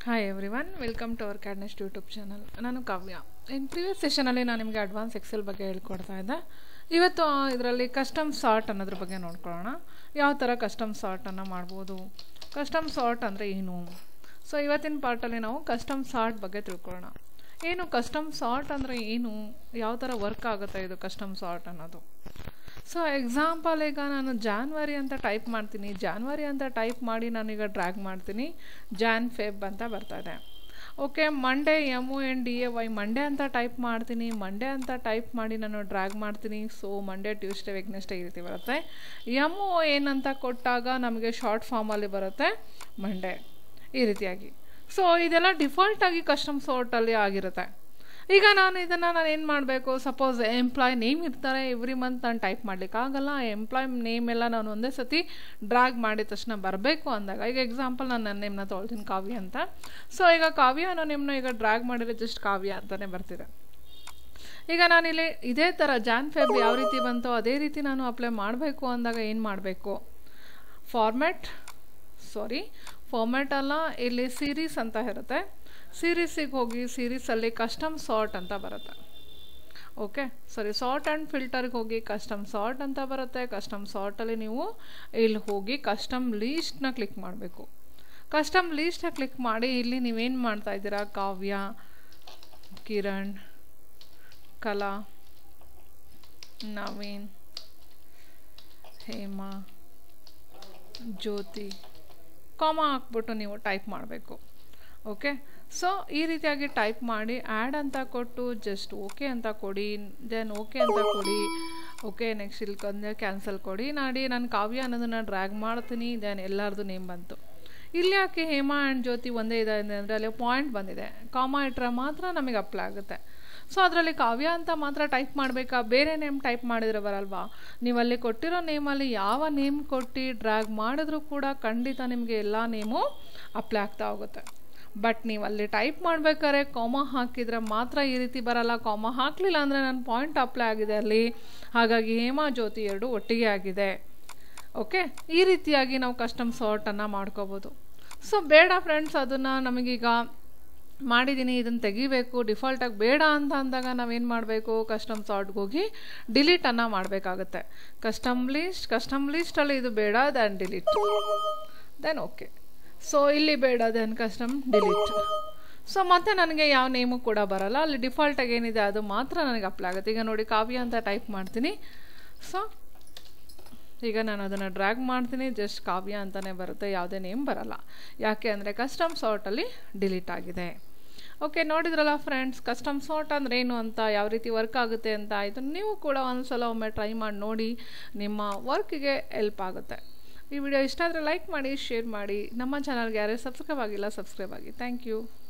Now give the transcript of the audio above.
hi everyone welcome to our Cadnest YouTube channel ನಾನು ಕಾವ್ಯ ಇನ್ previous ಸೆಷನಲ್ಲಿ ನಾನು ನಿಮಗೆ advance Excel ಬಗ್ಗೆ ಹೇಳ್ಕೊಡ್ತಾ ಇದ್ದೆ ಇವತ್ತು ಇದರಲ್ಲಿ ಕಸ್ಟಮ್ ಸಾರ್ಟ್ ಅನ್ನೋದ್ರ ಬಗ್ಗೆ ನೋಡ್ಕೊಳ್ಳೋಣ ಯಾವ ಥರ ಕಸ್ಟಮ್ ಸಾರ್ಟನ್ನು ಮಾಡ್ಬೋದು ಕಸ್ಟಮ್ ಸಾರ್ಟ್ ಅಂದರೆ ಏನು ಸೊ ಇವತ್ತಿನ ಪಾರ್ಟಲ್ಲಿ ನಾವು ಕಸ್ಟಮ್ ಸಾರ್ಟ್ ಬಗ್ಗೆ ತಿಳ್ಕೊಳ್ಳೋಣ ಏನು ಕಸ್ಟಮ್ ಸಾರ್ಟ್ ಅಂದರೆ ಏನು ಯಾವ ಥರ ವರ್ಕ್ ಆಗುತ್ತೆ ಇದು ಕಸ್ಟಮ್ ಸಾರ್ಟ್ ಅನ್ನೋದು ಸೊ ಎಕ್ಸಾಂಪಲ್ ಈಗ ನಾನು ಜಾನ್ವರಿ ಅಂತ ಟೈಪ್ ಮಾಡ್ತೀನಿ ಜಾನ್ವರಿ ಅಂತ ಟೈಪ್ ಮಾಡಿ ನಾನೀಗ ಡ್ರ್ಯಾಗ್ ಮಾಡ್ತೀನಿ ಜಾನ್ ಫೆಬ್ ಅಂತ ಬರ್ತಾ ಇದೆ okay Monday M O N D A Y Monday ಅಂತ ಟೈಪ್ ಮಾಡ್ತೀನಿ ಮಂಡೇ ಅಂತ ಟೈಪ್ ಮಾಡಿ ನಾನು ಡ್ರ್ಯಾಗ್ ಮಾಡ್ತೀನಿ ಸೊ ಮಂಡೇ ಟ್ಯೂಸ್ಡೇ ವೆಗ್ನೆಸ್ಡೇ ಈ ರೀತಿ ಬರುತ್ತೆ ಎಮ್ ಒ ಏನಂತ ಕೊಟ್ಟಾಗ ನಮಗೆ ಶಾರ್ಟ್ ಫಾರ್ಮಲ್ಲಿ ಬರುತ್ತೆ ಮಂಡೇ ಈ ರೀತಿಯಾಗಿ ಸೊ ಇದೆಲ್ಲ ಡಿಫಾಲ್ಟಾಗಿ ಕಸ್ಟಮ್ ಸೋರ್ಟಲ್ಲಿ ಆಗಿರುತ್ತೆ ಈಗ ನಾನು ಇದನ್ನು ನಾನು ಏನು ಮಾಡಬೇಕು ಸಪೋಸ್ ಎಂಪ್ಲಾಯ್ ನೇಮ್ ಇರ್ತಾರೆ ಎವ್ರಿ ಮಂತ್ ನಾನು ಟೈಪ್ ಮಾಡ್ಲಿಕ್ಕೆ ಆಗಲ್ಲ ಆ ಎಂಪ್ಲಾಯ್ ನೇಮ್ ಎಲ್ಲ ನಾನು ಒಂದೇ ಸತಿ ಡ್ರ್ಯಾಗ್ ಮಾಡಿದ ತಕ್ಷಣ ಬರಬೇಕು ಅಂದಾಗ ಈಗ ಎಕ್ಸಾಂಪಲ್ ನಾನು ನನ್ನ ನೇಮ್ನ ತೊಳ್ತೀನಿ ಕಾವ್ಯ ಅಂತ ಸೊ ಈಗ ಕಾವ್ಯ ಅನ್ನೋ ನೇಮ್ನ ಈಗ ಡ್ರ್ಯಾಗ್ ಮಾಡಿದ್ರೆ ಜಸ್ಟ್ ಕಾವ್ಯ ಅಂತಲೇ ಬರ್ತಿದೆ ಈಗ ನಾನಿಲ್ಲಿ ಇದೇ ಥರ ಜಾನ್ ಫೆಬ್ ಯಾವ ರೀತಿ ಬಂತೋ ಅದೇ ರೀತಿ ನಾನು ಅಪ್ಲೈ ಮಾಡಬೇಕು ಅಂದಾಗ ಏನು ಮಾಡಬೇಕು ಫಾರ್ಮ್ಯಾಟ್ ಸಾರಿ ಫಾರ್ಮ್ಯಾಟ್ ಅಲ್ಲ ಇಲ್ಲಿ ಸೀರೀಸ್ ಅಂತ ಇರುತ್ತೆ ಸೀರೀಸಿಗೆ ಹೋಗಿ ಸೀರೀಸಲ್ಲಿ ಕಸ್ಟಮ್ ಸಾರ್ಟ್ ಅಂತ ಬರುತ್ತೆ ಓಕೆ ಸಾರಿ ಸಾರ್ಟ್ ಆ್ಯಂಡ್ ಫಿಲ್ಟರ್ಗೆ ಹೋಗಿ ಕಸ್ಟಮ್ ಸಾರ್ಟ್ ಅಂತ ಬರುತ್ತೆ ಕಸ್ಟಮ್ ಸಾರ್ಟಲ್ಲಿ ನೀವು ಇಲ್ಲಿ ಹೋಗಿ ಕಸ್ಟಮ್ ಲೀಸ್ಟ್ನ ಕ್ಲಿಕ್ ಮಾಡಬೇಕು ಕಸ್ಟಮ್ ಲೀಸ್ಟ್ನ ಕ್ಲಿಕ್ ಮಾಡಿ ಇಲ್ಲಿ ನೀವೇನು ಮಾಡ್ತಾ ಇದ್ದೀರಾ ಕಾವ್ಯ ಕಿರಣ್ ಕಲಾ ನವೀನ್ ಹೇಮಾ ಜ್ಯೋತಿ ಕಾಮ ಹಾಕ್ಬಿಟ್ಟು ನೀವು ಟೈಪ್ ಮಾಡಬೇಕು ಓಕೆ ಸೊ ಈ ರೀತಿಯಾಗಿ ಟೈಪ್ ಮಾಡಿ ಆ್ಯಡ್ ಅಂತ ಕೊಟ್ಟು ಜಸ್ಟ್ ಓಕೆ ಅಂತ ಕೊಡಿ ದೆನ್ ಓಕೆ ಅಂತ ಕೊಡಿ ಓಕೆ ನೆಕ್ಸ್ಟ್ ಇಲ್ಲಿ ಬಂದರೆ ಕ್ಯಾನ್ಸಲ್ ಕೊಡಿ ನಾಡಿ ನಾನು ಕಾವ್ಯ ಅನ್ನೋದನ್ನು ಡ್ರ್ಯಾಗ್ ಮಾಡ್ತೀನಿ ದೆನ್ ಎಲ್ಲರದು ನೇಮ್ ಬಂತು ಇಲ್ಲಿ ಯಾಕೆ ಹೇಮಾ ಆ್ಯಂಡ್ ಜ್ಯೋತಿ ಒಂದೇ ಇದೆ ಅಂದರೆ ಅಲ್ಲಿ ಪಾಯಿಂಟ್ ಬಂದಿದೆ ಕಾಮ ಇಟ್ಟರೆ ಮಾತ್ರ ನಮಗೆ ಅಪ್ಲೈ ಆಗುತ್ತೆ ಸೊ ಅದರಲ್ಲಿ ಕಾವ್ಯ ಅಂತ ಮಾತ್ರ ಟೈಪ್ ಮಾಡಬೇಕಾ ಬೇರೆ ನೇಮ್ ಟೈಪ್ ಮಾಡಿದರೆ ಬರಲ್ವಾ ನೀವು ಅಲ್ಲಿ ಕೊಟ್ಟಿರೋ ನೇಮಲ್ಲಿ ಯಾವ ನೇಮ್ ಕೊಟ್ಟು ಡ್ರ್ಯಾಗ್ ಮಾಡಿದ್ರೂ ಕೂಡ ಖಂಡಿತ ನಿಮಗೆ ಎಲ್ಲ ನೇಮು ಅಪ್ಲೈ ಆಗ್ತಾ ಹೋಗುತ್ತೆ ಬಟ್ ನೀವು ಅಲ್ಲಿ ಟೈಪ್ ಮಾಡ್ಬೇಕಾದ್ರೆ ಕಾಮ ಹಾಕಿದರೆ ಮಾತ್ರ ಈ ರೀತಿ ಬರಲ್ಲ ಕಾಮ ಹಾಕಲಿಲ್ಲ ಅಂದರೆ ನನ್ನ ಪಾಯಿಂಟ್ ಅಪ್ಲೈ ಆಗಿದೆ ಅಲ್ಲಿ ಹಾಗಾಗಿ ಹೇಮಾ ಜ್ಯೋತಿ ಎರಡು ಒಟ್ಟಿಗೆ ಆಗಿದೆ ಓಕೆ ಈ ರೀತಿಯಾಗಿ ನಾವು ಕಸ್ಟಮ್ ಸಾರ್ಟನ್ನು ಮಾಡ್ಕೋಬೋದು ಸೊ ಬೇಡ ಫ್ರೆಂಡ್ಸ್ ಅದನ್ನು ನಮಗೀಗ ಮಾಡಿದ್ದೀನಿ ಇದನ್ನು ತೆಗಿಬೇಕು ಡಿಫಾಲ್ಟಾಗಿ ಬೇಡ ಅಂತ ಅಂದಾಗ ನಾವೇನು ಮಾಡಬೇಕು ಕಸ್ಟಮ್ ಸಾರ್ಟ್ಗೆ ಹೋಗಿ ಡಿಲೀಟನ್ನು ಮಾಡಬೇಕಾಗುತ್ತೆ ಕಸ್ಟಮ್ ಲೀಸ್ಟ್ ಕಸ್ಟಮ್ ಲೀಸ್ಟಲ್ಲಿ ಇದು ಬೇಡ then delete then okay so ಇಲ್ಲಿ ಬೇಡ ದೆನ್ ಕಸ್ಟಮ್ ಡಿಲೀಟ್ ಸೊ ಮತ್ತೆ ನನಗೆ ಯಾವ ನೇಮು ಕೂಡ ಬರಲ್ಲ ಅಲ್ಲಿ ಡಿಫಾಲ್ಟಾಗಿ ಏನಿದೆ ಅದು ಮಾತ್ರ ನನಗೆ ಅಪ್ಲೈ ಆಗುತ್ತೆ ಈಗ ನೋಡಿ ಕಾವ್ಯ ಅಂತ ಟೈಪ್ ಮಾಡ್ತೀನಿ ಸೊ ಈಗ ನಾನು ಅದನ್ನು ಡ್ರ್ಯಾಗ್ ಮಾಡ್ತೀನಿ ಜಸ್ಟ್ ಕಾವ್ಯ ಅಂತಲೇ ಬರುತ್ತೆ ಯಾವುದೇ ನೇಮ್ ಬರಲ್ಲ ಯಾಕೆ ಅಂದರೆ ಕಸ್ಟಮ್ ಸಾರ್ಟಲ್ಲಿ ಡಿಲೀಟ್ ಆಗಿದೆ ಓಕೆ ನೋಡಿದ್ರಲ್ಲ ಫ್ರೆಂಡ್ಸ್ ಕಸ್ಟಮ್ ಸಾರ್ಟ್ ಅಂದ್ರೆ ಏನು ಅಂತ ಯಾವ ರೀತಿ ವರ್ಕ್ ಆಗುತ್ತೆ ಅಂತ ಆಯಿತು ನೀವು ಕೂಡ ಒಂದು ಸಲ ಒಮ್ಮೆ ಟ್ರೈ ಮಾಡಿ ನೋಡಿ ನಿಮ್ಮ ವರ್ಕಿಗೆ ಹೆಲ್ಪ್ ಆಗುತ್ತೆ ಈ ವಿಡಿಯೋ ಇಷ್ಟ ಆದರೆ ಲೈಕ್ ಮಾಡಿ ಶೇರ್ ಮಾಡಿ ನಮ್ಮ ಚಾನಲ್ಗೆ ಯಾರೇ ಸಬ್ಸ್ಕ್ರೈಬ್ ಆಗಿಲ್ಲ ಸಬ್ಸ್ಕ್ರೈಬ್ ಆಗಿ ಥ್ಯಾಂಕ್ ಯು